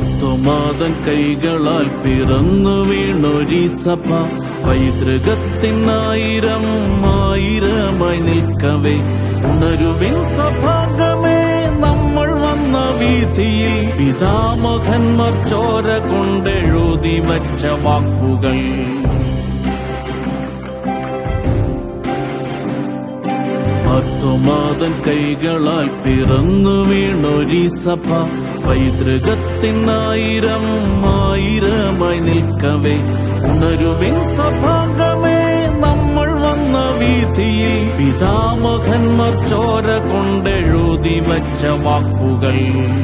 പത്തുമാതൻ കൈകളാൽ പിറന്നു വീണൊരി സഭ പൈതൃകത്തിനായിരം ആയിരമായി നിൽക്കവേ ഉണരുവിൻ സഭാഗമേ നമ്മൾ വന്ന വീതിയിൽ പിതാമഹന്മാർ ചോര കൊണ്ടെഴുതി വച്ച വാക്കുകൾ പത്തുമാതൻ കൈകളാൽ പിറന്നു വീണൊരി സഭ പൈതൃകത്തിനായിരം ആയിരമായി നിൽക്കവേ ഉണരുവിൻ സഭാഗമേ നമ്മൾ വന്ന വീതിയിൽ പിതാമഹന്മാർ ചോര കൊണ്ടെഴുതി വച്ച വാക്കുകൾ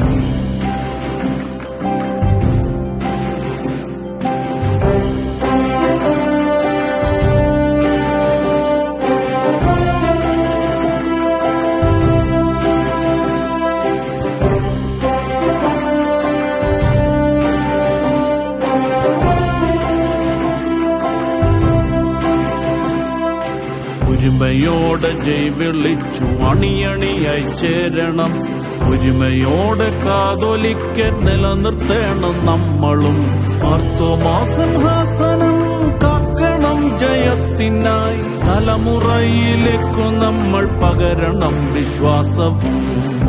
ഒരുമയോടെ ജയ് വിളിച്ചു അണിയണിയായി ചേരണം ഒരുമയോടെ കാതോലിക്ക നിലനിർത്തണം നമ്മളും അർത്ഥമാസിംഹാസനം കാക്കണം ജയത്തിനായി തലമുറയിലേക്കു നമ്മൾ പകരണം വിശ്വാസവും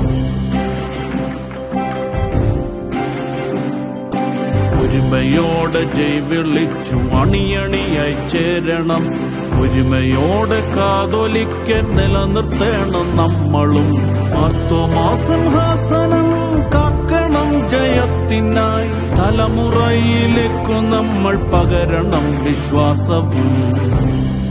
ഒരുമയോടെ ജയ് വിളിച്ചു അണിയണിയായി ചേരണം ഒരുമയോടെ കാതോലിക്ക നിലനിർത്തണം നമ്മളും അർത്ഥമാസിംഹാസനം കാക്കണം ജയത്തിനായി തലമുറയിലേക്കു നമ്മൾ പകരണം വിശ്വാസവും